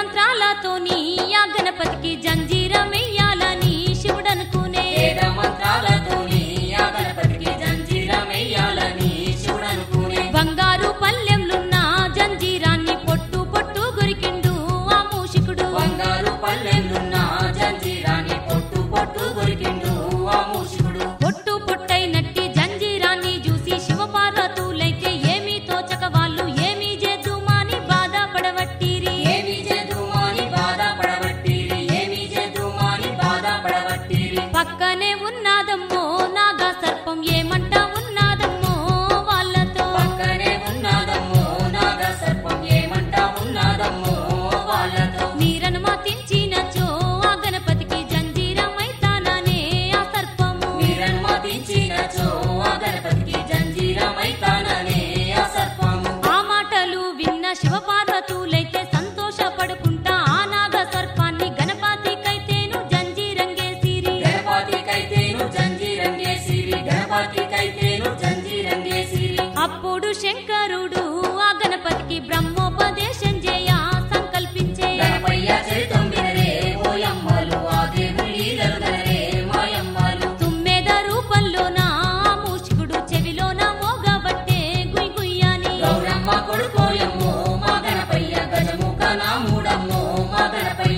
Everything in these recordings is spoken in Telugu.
మంత్రాలతోని ఆ గణపతికి జంజీరమెయ్యాలని శివుడనుకునే వేద మంత్రాలతోని ఆ గణపతికి జంజీరమెయ్యాలని శివుడనుకునే బంగారు పల్లెంలున్న జంజీరాన్ని పొట్టు పొట్టు గురికిండు ఆ మూషికుడు బంగారు పల్లెలున్న జంజీరాన్ని పొట్టు పొట్టు దొరికిండు ఆ మూషికుడు పొట్టు పొట్టైనట్టి జంజీరాన్ని చూసి శివపార్వతులైతే ఏమీ తోచక వాళ్ళు ఏమీ చేద్దుమాని బాధపడవట్టిరి ఏమి చేద్దుమాని బాధపడబట్టిరి ఏమి చేద్దుమాని బాధపడబట్టిరి పక్కనే ఉన్నాదమ్మో నాగా సర్పం ఏమంటా ఉన్నాదమ్మో వాళ్ళతో పక్కనే ఉన్నాదమ్మో నాగ సర్పం ఏమంటా ఉన్నాదమ్మో వాళ్ళతో నీరనుమతించినచో ఆ గణపతికి జంజీరమైతాననే ఆ సర్పము మీరనుమతించినచో ఆ గణపతికి జంజీరమైతాననే ఆ సర్పము ఆ మాటలు విన్న శివపార్వతులైతే సంతోషపడుకుంటా ఆ నాగ సర్పాన్ని గణపతికైతేను జంజీరంగేసిరి గణపతికైతేను జంజీరంగేసిరి గణపతికైతేను జంజీరంగేసిరి అప్పుడు శంకరుడు ఆ గణపతికి బ్రహ్మోపదేశం చేయ సంకల్పించే గణపయ్య చరితం వినరే ఓయమ్మలు ఆ దేవుడి లీలలు గనరే మాయమ్మలు తుమ్మెద రూపంలోన ఆ మూషికుడు చెవిలోన మోగబట్టే గుయ్ గుయ్యాని గౌరమ్మ కొడుకోయమ్మో మా గణపయ్య గజముఖ నా మూడమ్మో మా గణపయ్య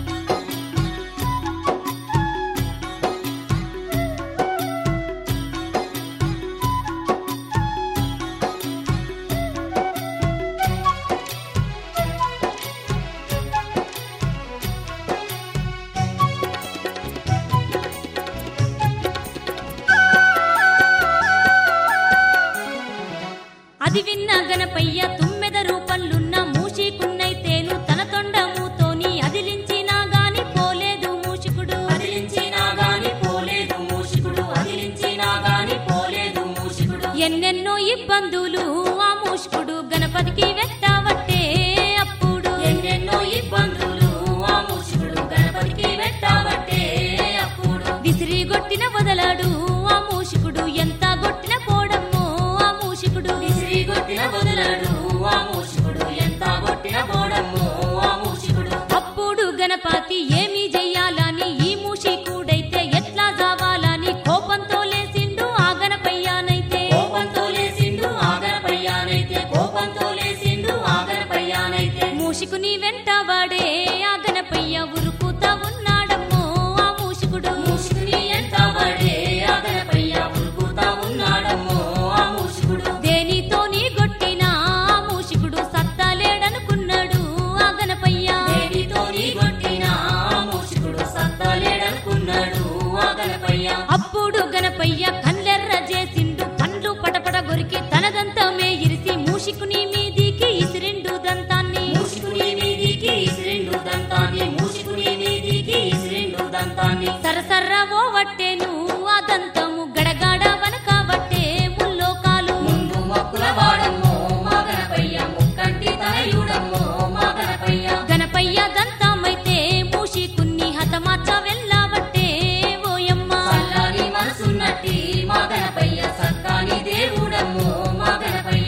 అది విన్న గణపయ్య తుమ్మెద రూపంలున్న మూషికున్నైతేను తన తొండముతోని అదిలించినా గాని పోలేదు మూషికుడు అదిలించినా గాని పోలేదు మూషికుడు అదిలించినా గాని పోలేదు మూషికుడు ఎన్నెన్నో ఇబ్బందులు ఆ మూషికుడు గణపతికి వెట్టావట్టే అప్పుడు ఎన్నెన్నో ఇబ్బందులు ఆ మూషికుడు గణపతికి పెట్టాబట్టే అప్పుడు విసిరి గొట్టిన వదలాడు ఆ మూషికుడు ఎంత గొట్టిన పోడమ్మో ఆ మూషికుడు విసిరి కొట్టిన వదలడు ఆ మూషికుడు ఎంత కొట్టిన పోడమ్మో ఆ మూషికుడు అప్పుడు గణపతి ఏమి చెయ్యాలని ఈ మూషికుడైతే ఎట్లా జావాలని కోపంతో లేసిండు ఆ గణపయ్యానైతే కోపంతో లేసిండు ఆ గణపయ్యానైతే కోపంతో లేసిండు ఆ గణపయ్యానైతే మూషికుని వెంట వాడే ఆ గణపయ్య ఉరుకుతా ఉన్నాడమ్మో ఆ మూషికుడు మూషికుని ఎంత పడే ఆ గణపయ్య ఉరుకుతా ఉన్నాడమ్మో ఆ మూషికుడు దేనితోని గొట్టిన ఆ మూషికుడు సత్తాలేడనుకున్నాడు ఆ గణపయ్య దేనితోని కొట్టిన ఆ మూషికుడు సత్తలేడనుకున్నాడు ఆ గణపయ్య అప్పుడు గణపయ్య కళ్ళెర్ర చేసిండు పండ్లు పటపట గొరికి తనదంతమే ఇరిసి మూషికుని మీదికి ఇసిరిండు దంతాన్ని మూషికుని మీదికి ఇసిరిండు దంతాన్ని మూషికుని మీదికి ఇసిరిండు దంతాన్ని సరసర్ర ఓ వట్టేను ఆ దంతము గడగాడ వనక వట్టే ముల్లోకాలు ముందు మొక్కుల వాడమ్మో మా గణపయ్య ముక్కంటి తనయుడమ్మో మా గణపయ్య గణపయ్య దంతమైతే మూషికున్ని హతమార్చ వెళ్ళవట్టే ఓయమ్మ చల్లని మనసున్నట్టి మా గణపయ్య సక్కాని దేవుడమ్మో మా గణపయ్య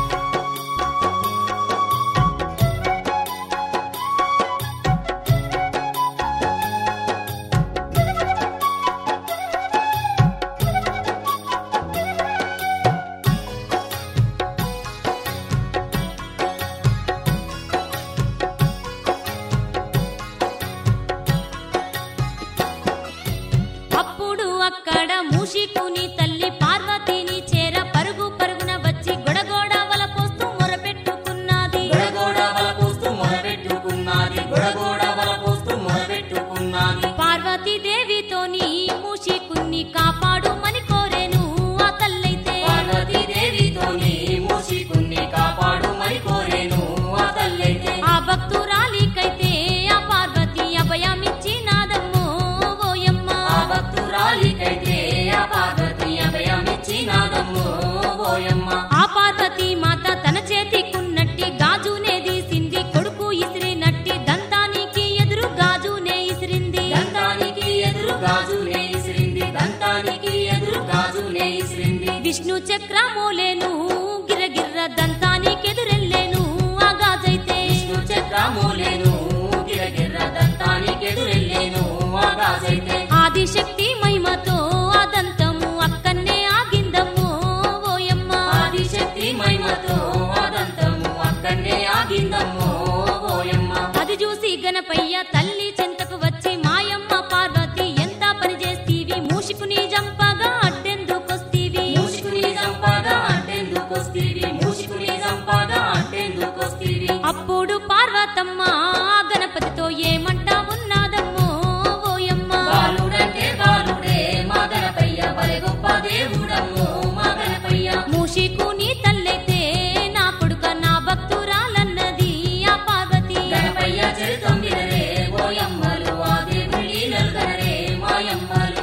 అప్పుడు అక్కడ మూషికుని తల్లి పార్వతిని చేర పరుగు పరుగున వచ్చి గొడగోడ వలపోస్తూ మొరపెట్టుకున్నది గొడగోడ వలపోస్తూ మొదపెట్టుకున్నది గొడగోడ వలపోస్తూ మొదపెట్టుకున్నది పార్వతీ దేవితోని మూషికున్ని కాపాడుమని కోరేను ఆ తల్లైతే పార్వతీదేవితోని మూషికుణ్ణి కాపాడు మరి కోరేను ఆ తల్లైతే ఆ భక్తురాలికైతే ఆ పార్వతి అభయమిచ్చినాదమ్మో ఓయమ్మ ఆ భక్తురాలికైతే ఆ పార్వతి అభయమిచ్చినాదమ్మో ఓయమ్మ ఆ పార్వతి మాత తన చేతికున్నట్టి గాజునే తీసింది కొడుకు ఇసిరినట్టి దంతానికి ఎదురు గాజునే ఇసిరింది దంతానికి ఎదురు గాజునే ఇసిరింది దంతానికి ఎదురు గాజునే ఇసిరింది విష్ణు చక్రమూలేను గిరగిర్ర దంతానికి ఎదురెళ్ళేను ఆ గాజైతే విష్ణు చక్రమూలేను ఆదిశక్తి మహిమతో అదంతము అక్కన్నే ఆగిందమ్మో ఓయమ్మ ఆదిశక్తి మహిమతో అదంతము అక్కడనే ఆగిందమ్మో ఓయమ్మ అది చూసి గణపయ్య తల్లి చెంతకు వచ్చి మాయమ్మ పార్వతి ఎంత పని చేస్తీవి మూషికుని జంపగా అడ్డెందుకొస్తీవి మూషికుని సంపద అంటెందుకొస్తీవి మూషికుని సంపద అంటెందుకొస్తీవి అప్పుడు పార్వతమ్మ ఆ గణపతితో ఏమంటా ఉన్నాదమ్మో ఓయమ్మ బాలుడంటే బాలుడే మా గణపయ్య బలె గొప్ప దేవుడమ్మో మా గణపయ్య మూషికుని తల్లైతే నా కొడుక నా భక్తురాలన్నది ఆ పార్వతి గణపయ్య చరితం వినరే ఓయమ్మలు ఆ దేవుడి లీలలు గనరే మాయమ్మలు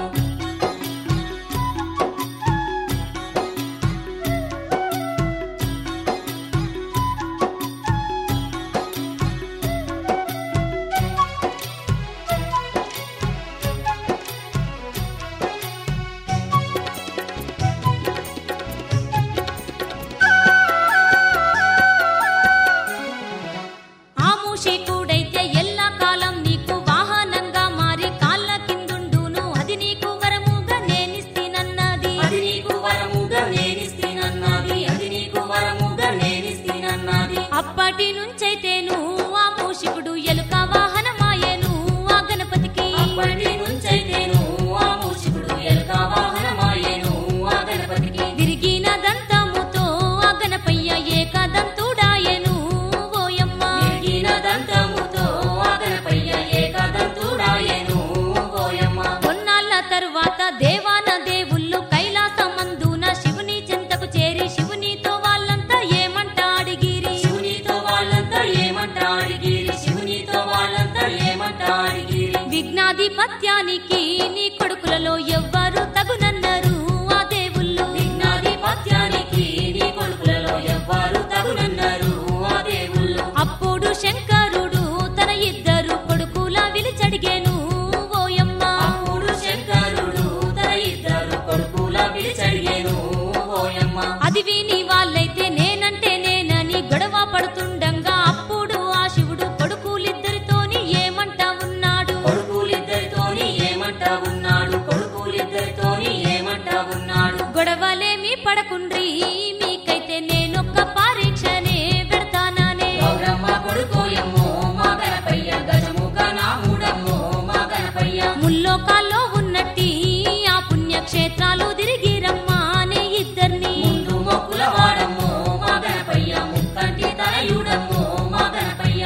ఆ మూషికుడైతే ఎల్ల కాలం నీకు వాహనంగా మారి కాళ్ళ కిందుండును అది నీకు వరముగా నేనిస్తినన్నది అది నీకు వరముగా నేనిస్తినన్నది అది నీకు వరముగా నేనిస్తినన్నది అప్పటి నుంచైతేను ఆ మూషికుడు ఎలుక వాహనమాయెను ఆ గణపతికి అప్పటి నుంచైతేను ఆ మూషికుడు ఎలుక వాహనమాయేను ఆ గణపతికి విరిగిన దంతముతో ఆ గణపయ్య ఏకదంతుడాయెను ఓయమ్మ విరిగిన దంతముతో ఆ గణపయ్య ఏకదంతుడాయేను ఓయమ్మ కొన్నాళ్ళ తరువాత దేవాన దేవుళ్ళు కైలాసమందున శివుని చెంతకు చేరి శివునితో వాళ్ళంతా ఏమంటా అడిగిరి శివునితో వాళ్ళంతా ఏమంటా అడిగిరి శివునితో వాళ్ళంతా ఏమంటా అడిగిరి విఘ్నాధిపత్యానికి నీ కొడుకులలో ఎవ్వరు తగునన్నారు ఆ దేవుళ్ళు విఘ్నాధిపత్యానికి నీ కొడుకులలో ఎవ్వరు తగునన్నారు ఆ దేవుళ్ళు అప్పుడు శంకరుడు తన ఇద్దరు కొడుకుల విలిచడిగేను ఓయమ్మ అప్పుడు శంకరుడు తన ఇద్దరు కొడుకుల పిలిచడిగేను ఓయమ్మ అది విని వాళ్ళైతే నేనంటే నేనని గొడవ పడుతుండగా అప్పుడు ఆ శివుడు కొడుకులిద్దరితోని ఏమంటా ఉన్నాడు కొడుకులిద్దరితోని ఏమంటా ఉన్నాడు కొడుకులిద్దరితోని ఏమంటా ఉన్నాడు గొడవలేమి పడకుండ్రి మీకైతే నేనొక్క పరీక్షనే పెడతాననే గౌరమ్మ కొడుకోయమ్మో మా గణపయ్య గజముఖ నాముడమ్మో మా గణపయ్య ముల్లోకాల్లో ఉన్నట్టి ఆ పుణ్యక్షేత్రాలు తిరిగి రమ్మానే ఇద్దరిని ముందు మొక్కుల వాడమ్మో మా గణపయ్య ముక్కంటి తనయుడమ్మో మా గణపయ్య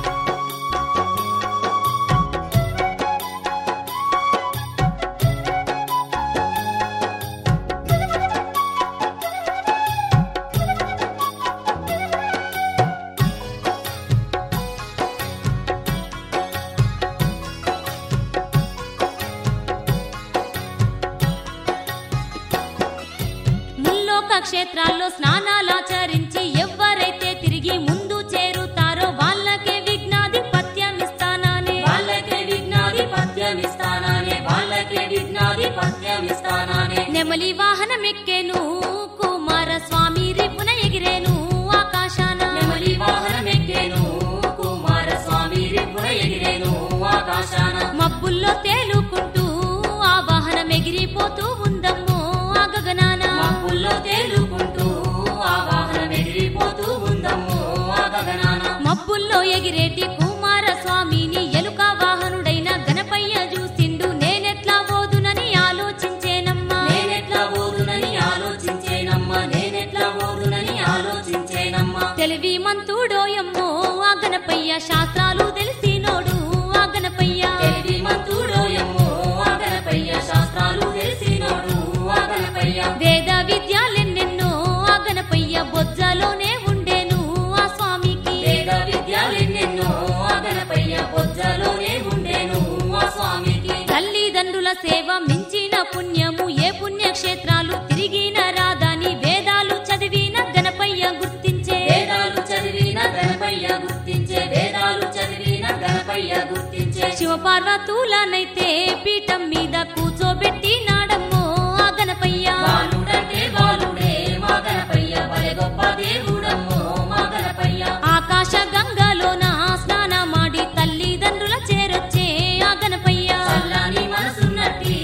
ముల్లోక క్షేత్రాల్లో స్నానాలాచరించి ఎవరైతే తిరిగి ముందు చేరుతారో వాళ్ళకే విఘ్నాధిపత్యం ఇస్తాననే వాళ్ళకే విఘ్నాధిపత్యం ఇస్తానానే వాళ్ళకే విఘ్నాధిపత్యం ఇస్తానానే నెమలి వాహనం ఎక్కేను కుమార స్వామి రిపున ఎగిరేను ఆకాశాన నెమలి వాహనం ఎక్కేను కుమార స్వామి రిపున ఎగిరేను ఆకాశాన మబ్బుల్లో తేలుకుంటూ ఆ వాహనం ఎగిరిపోతూ ఉందమ్మో ఆ గగనాన మబ్బుల్లో తేలుకుంటూ ఆ వాహనం ఎగిరిపోతూ ఉందమ్మో ఆ గగనాన మబ్బుల్లో ఎగిరేటి కుమార స్వామిని ఎలుక వాహనుడైన గణపయ్య చూసిండు నేనెట్లా పోదునని ఆలోచించేనమ్మా నేనెట్లా పోదునని ఆలోచించేనమ్మా నేనెట్లా పోదునని ఆలోచించేనమ్మా తెలివి మంతుడోయమ్మో ఆ గణపయ్య శాస్త్రాలు తెలిసినోడు ఆ గణపయ్య తెలివి మంతుడోయమ్మో ఆ గణపయ్య శాస్త్రాలు తెలిసినోడు ఆ గణపయ్య వేద విద్యాలెన్నెన్నో ఆ గణపయ్య బొజ్జలోనే ఉండేను ఆ స్వామికి వేద విద్యాలెన్నెన్నో ఆ గణపయ్య పొజ్జలోనే ఉండేను ఆ స్వామికి తల్లిదండ్రుల సేవ మించిన పుణ్యము ఏ పుణ్యక్షేత్రాలు తిరిగిన రాదని వేదాలు చదివిన గణపయ్య గుర్తించే వేదాలు చదివిన గణపయ్య గుర్తించే వేదాలు చదివిన గణపయ్య గుర్తించే శివపార్వతులనైతే పీఠం మీద కూర్చోబెట్టి నాడమ్మో ఆ గణపయ్య బాలుడంటే బాలుడే మా గణపయ్య బలె గొప్ప దేవుడమ్మో మా గణపయ్య ఆకాశ గంగలోన స్నానమాడి తల్లిదండ్రుల చేరొచ్చే ఆ గణపయ్య చల్లని మనసున్నట్టి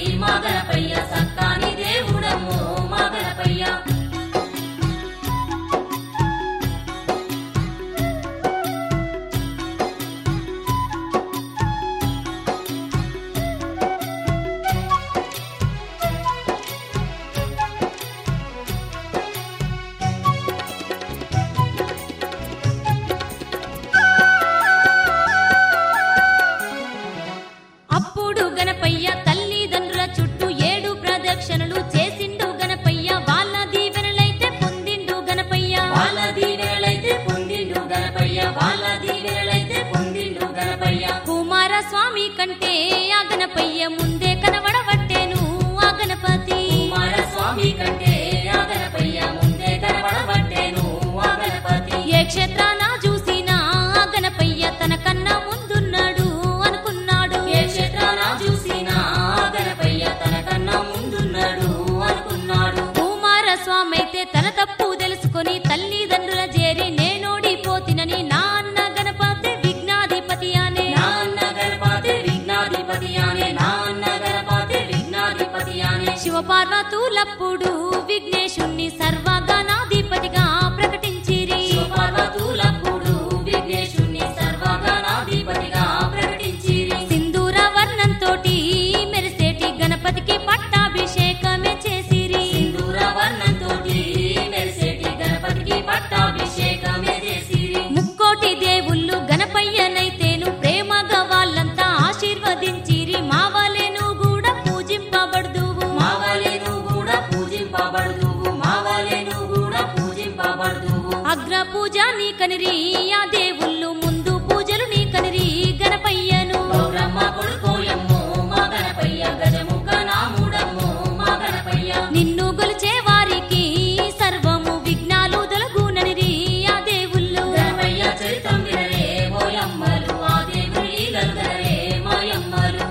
స్వామి కంటే ఆ గణపయ్య ముందే కనబడబట్టేను ఆ గణపతి కుమారస్వామి కంటే ఆ గణపయ్య ముందే కనబడబట్టేను ఆ గణపతి ఏ క్షేత్రాన చూసినా ఆ గణపయ్య తన కన్నా ముందున్నాడు అనుకున్నాడు ఏ క్షేత్రాన చూసినా ఆ గణపయ్య తన కన్నా ముందున్నాడు అనుకున్నాడు కుమార స్వామి అయితే తన తప్పు తెలుసుకొని తల్లిదండ్రుల చేరి నేనోడిపోతినని నా అన్న గణపతి విఘ్నాధిపతి అనే నా అన్న గణపతి విఘ్నాధిపతి అనే నా అన్న గణపతి విఘ్నాధిపతి అనే శివపార్వతులప్పుడు విఘ్నేశుణ్ణి సర్వగణాధిపతిగా ప్రకటించిరి శివపార్వతులప్పుడు విఘ్నేశుణ్ణి సర్వగణాధిపతిగా ప్రకటించిరి సింధూర వర్ణంతోటి మెరిసేటి గణపతికి పట్టాభిషేకమే చేసిరి సింధూర వర్ణంతోటి మెరిసేటి గణపతికి పట్టాభిషేకమే చేసిరి ముక్కోటి దేవుళ్ళు గణపయ్యనైతేను ప్రేమగా వాళ్ళంతా ఆశీర్వదించిరి మావలేను కూడా పూజింపబడుదువు మావలేను కూడా పూజింపబడుదువు మావలేను కూడా పూజింపబడుదువు అగ్ర పూజ నీ కనిరి ఆ దేవుళ్ళు ముందు పూజలు నీ కనిరి గణపయ్యను గౌరమ్మ కొడుకోయమ్మో మా గణపయ్య గజముఖ నాముడమ్మో మా గణపయ్య నిన్ను గొలిచే వారికి సర్వము విఘ్నాలు తొలగుననిరి ఆ దేవుళ్ళు గణపయ్య చరితం వినరే ఓయమ్మలు ఆ దేవుని లీలలు గనరే మాయమ్మలు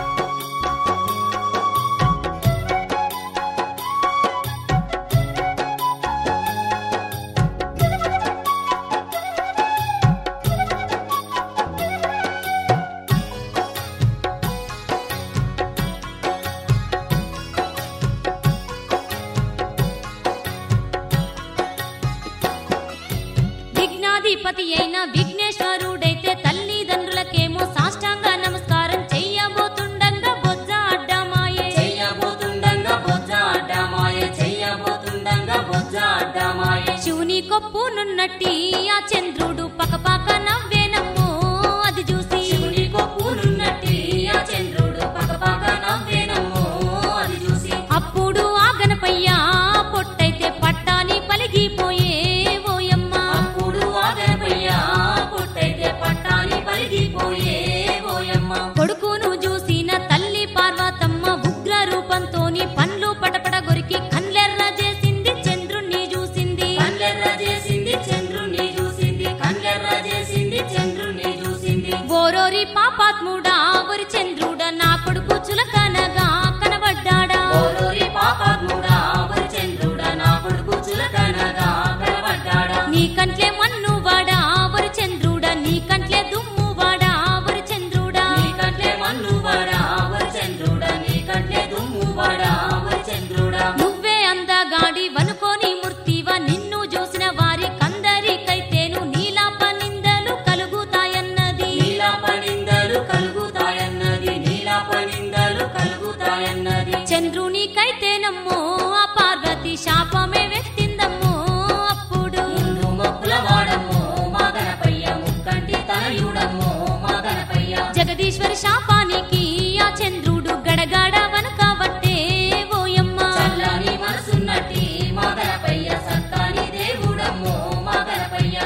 విఘ్నాధిపతి అయిన విఘ్నేశ్వరుడైతే తల్లిదండ్రులకేమో సాష్టాంగ నమస్కారం చెయ్యబోతుండగా బొజ్జ అడ్డమాయే చెయ్యబోతుండంగా బొజ్జ అడ్డమాయ చెయ్యబోతుండంగా బొజ్జ అడ్డమాయ శివుని కొప్పునున్నట్టి ఆ చంద్రుడు పకపక నవ్వేనమ్మో అది చూసి శివుని కొప్పునున్నట్టి ఆ చంద్రుడు పక్కపక్క నవ్వేనమ్మో అది చూసి అప్పుడు ఆ గణపయ్య పొట్టైతే పట్టాని పలిగిపోయే ఓయమ్మ అప్పుడు ఆ గణపయ్య పుట్టైతే పట్టాని పలిగిపోయే ఓయమ్మ కొడుకును చూసిన తల్లి పార్వతమ్మ ఉగ్ర రూపంతోని పండ్లు పటపట గొరికి కండ్లెర్ర చేసింది చంద్రుణ్ణి చూసింది కండ్లెర్ర చేసింది చంద్రుణ్ణి చూసింది కండ్లెర్ర చేసింది చంద్రుణ్ణి చూసింది ఓరోరి పాపాత్ముడా ఒరి చంద్రుడా నా కొడుకు చులకనగా కనబడ్డాడా ఓరోరి పాపాత్ముడా ఒరి చంద్రుడా నా కొడుకు చులకనగా కనబడ్డాడా నీ కంట్లే మన్ను వాడా ఒరి చంద్రుడా నీ కంట్లే దుమ్ము వాడా ఒరి చంద్రుడా నీ కంట్లే మన్ను వాడా ఒరి చంద్రుడా నీ కంట్లే దుమ్ము వాడా ఒరి చంద్రుడా నువ్వే అందగాడి వనుకోని మూర్తివా నిన్ను చూసిన వారి కందరికైతేను నీలాప నిందలు కలుగుతాయన్నది నీలా పనిందలు కలుగుతాయన్నది నీలా పనిందలు కలుగుతాయన్నది చంద్రునికైతేనమ్మో ఆ పార్వతి శాపమే వెత్తిందమ్మో అప్పుడు ముందు మొక్కుల వాడమ్మో మా గణపయ్య ముక్కంటి తనయుడమ్మో మా గణపయ్య జగదీశ్వరి శాపానికి ఆ చంద్రుడు గడగడ వనకవట్టే ఓయమ్మ చల్లని మనసున్నట్టి మా గణపయ్య సత్తాని దేవుడమ్మో మా గణపయ్య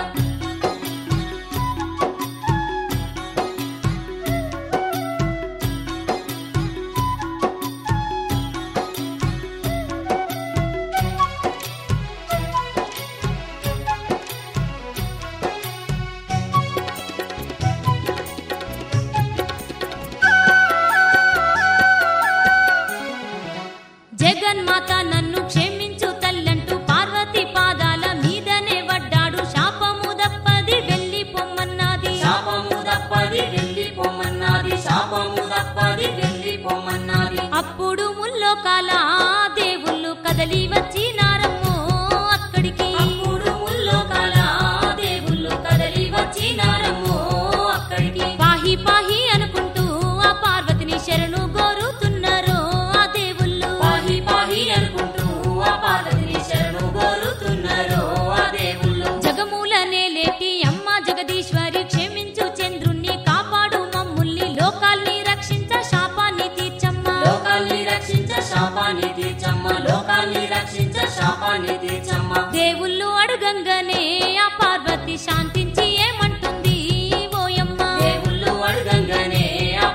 జగన్మాత నన్ను క్షమించు తల్లంటూ పార్వతి పాదాల మీదనే వడ్డాడు శాపము దప్పది వెళ్ళి పొమ్మన్నది శాపము తప్పది వెళ్ళి పొమ్మన్నది శాపము తప్పది వెళ్ళి పొమ్మన్నది అప్పుడు ముల్లోకాల దేవుళ్ళు కదలి వచ్చినారమ్మో అక్కడికి అప్పుడు ముల్లోకాల దేవుళ్ళు కదలి వచ్చినారమ్మో అక్కడికి పాహి పాహి అనుకుంటూ ఆ పార్వతిని శరణు గోరుతున్నారు ఆ దేవుళ్ళు పాహి పాహి అనుకుంటూ ఆ పార్వతిని శరణు కోరుతున్నారు ఆ దేవుళ్ళు జగమూలనే లేటి అమ్మ జగదీశ్వరి క్షమించు చంద్రుణ్ణి కాపాడు మమ్ముల్ని లోకాల్ని రక్షించ శాపాన్ని తీర్చమ్మా లోకాల్ని రక్షించ శాపాన్ని తీర్చమ్మ లోకాల్ని రక్షించ శాపాన్ని తీర్చమ్మ దేవుళ్ళు అడుగంగానే ఆ పార్వతి శాంతించి ఏమంటుంది ఓయమ్మ దేవుళ్ళు అడగంగానే ఆ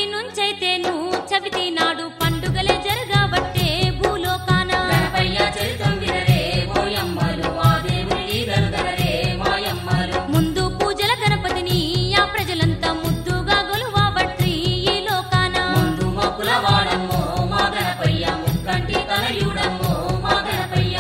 నుంచైతేను చవితి నాడు పండుగలే జరగబట్టే భూలోకాన గణపయ్య చరితం వినరే ఓయమ్మలు ఆ దేవుని దరుదరరే మాయమ్మలు ముందు పూజల గణపతిని ఆ ప్రజలంతా ముద్దుగా గొలువబట్టి ఈ లోకాన ముందు మొక్కుల వాడమ్మో మా గణపయ్య ముక్కంటి తనయుడమ్మో మా గణపయ్య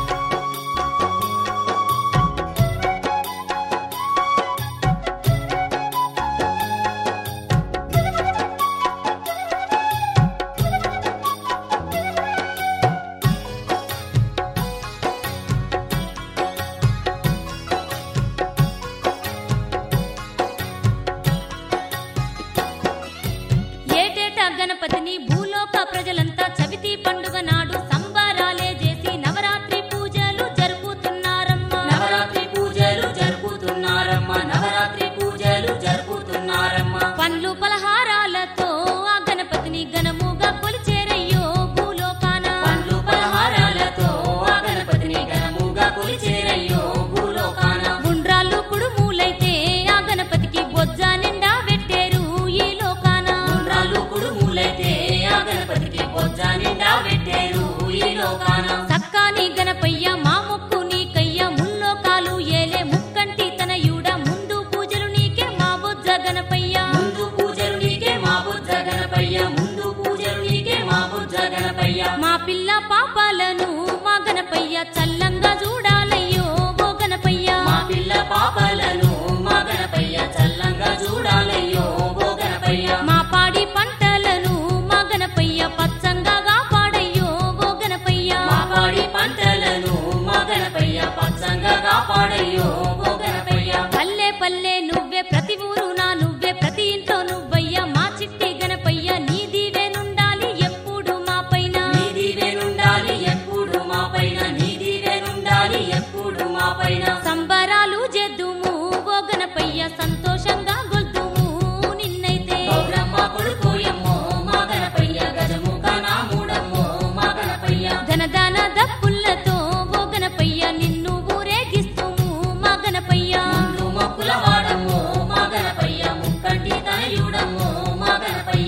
ఏటేటా గణపతిని భూలోక ప్రజలంతా చవితి పండుగ నాడు సంబరాలే చేసి నవరాత్రి పూజలు జరుపుతున్నారమ్మా నవరాత్రి పూజలు జరుపుతున్నారమ్మ నవరాత్రి పూజలు జరుపుతున్నారమ్మ పండ్లు పలహారాలతో ఆ గణపతిని ఘనముగా కొలిచేరయ్యో భూలోకాన పండ్లు పలహారాలతో ఆ గణపతిని ఘనముగా కొలిచేరయ్యో భూలోకాన గుండ్రాళ్ళు కుడుములైతే ఆ గణపతికి బొజ్జ నిండా పెట్టేరు ఈ లోకాన ఉండ్రాళ్ళు కుడుములైతే ఆ గణపతికి బొజ్జ నిండా పెట్టేరు ఈ లోకాన సక్కాని గణపయ్య మా మొక్కు నీకయ్య ముల్లోకాలు ఏలే ముక్కంటి తనయుడ ముందు పూజలు నీకే మా బొజ్జ గణపయ్య ముందు పూజలు నీకే మా బుజ్జ గణపయ్య ముందు పూజలు నీకే మా బుజ్జ గణపయ్య మా పిల్ల పాపాలను మా గణపయ్య చల్లంగా చూడాలయ్యో ఓ గణపయ్య మా పిల్ల పాపలను మా గణపయ్య చల్లంగా చూడాలయ్యో ఓ గణపయ్య మా పాడి పంటలను మా గణపయ్య పచ్చంగా కాపాడయ్యో ఓ గణపయ్య మా పాడి పంటలను మా గణపయ్య పచ్చంగా కాపాడయ్యో ఓ గణపయ్య పల్లె పల్లె నువ్వే ప్రతి ఊరు నా నువ్వే ప్రతి ఇంట్లో నువ్వయ్య మా చిట్టి గణపయ్య నీ దీవెనుండాలి ఎప్పుడు మా పైన నీ దీవెనుండాలి ఎప్పుడు మా పైన నీ దీవెనుండాలి ఎప్పుడు మా పైన సంబరాలు చేద్దుము ఓ గణపయ్య సంతోషంగా గొల్దుము నిన్నైతే గౌరమ్మ కొడుకోయమ్మో మా గణపయ్య గజముఖ నాముడమ్మో మా గణపయ్య ధనదాన దప్పులతో ఓ గణపయ్య నిన్ను ఊరేగిస్తుము మా గణపయ్య ముందు మొక్కుల వాడమ్మో మా గణపయ్య ముక్కంటి తనయుడమ్మో మా గణపయ్య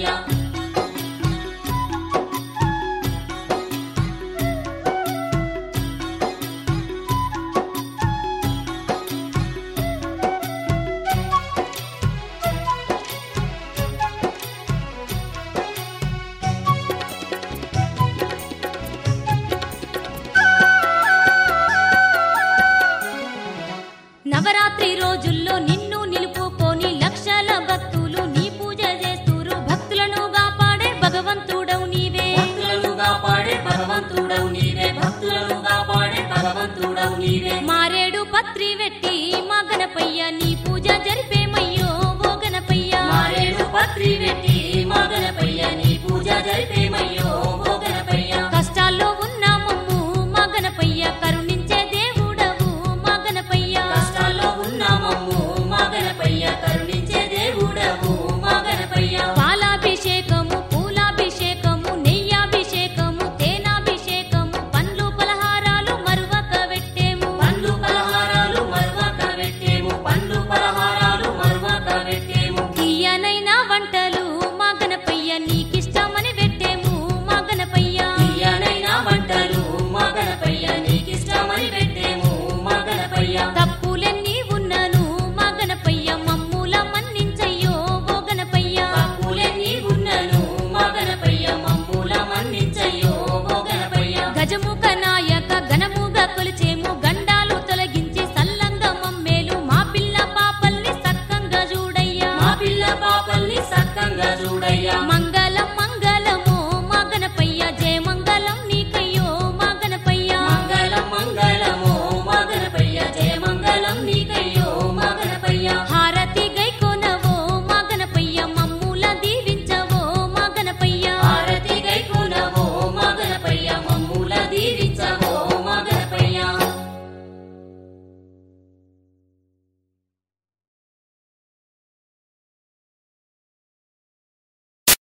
నవరాత్రి రోజుల్లో నిన్ను నిలుపుకొని లక్షల భక్తులు నీ పూజ చేస్తూరు భక్తులను కాపాడే భగవంతుడవు నీవే భక్తులను కాపాడే భగవంతుడవు నీవే భక్తులను కాపాడే భగవంతుడవు నీవే మారేడు పత్రి వెట్టి మా గణపయ్య నీ పూజ జరిపేమయ్యో ఓ గణపయ్య మారేడు పత్రి పెట్టి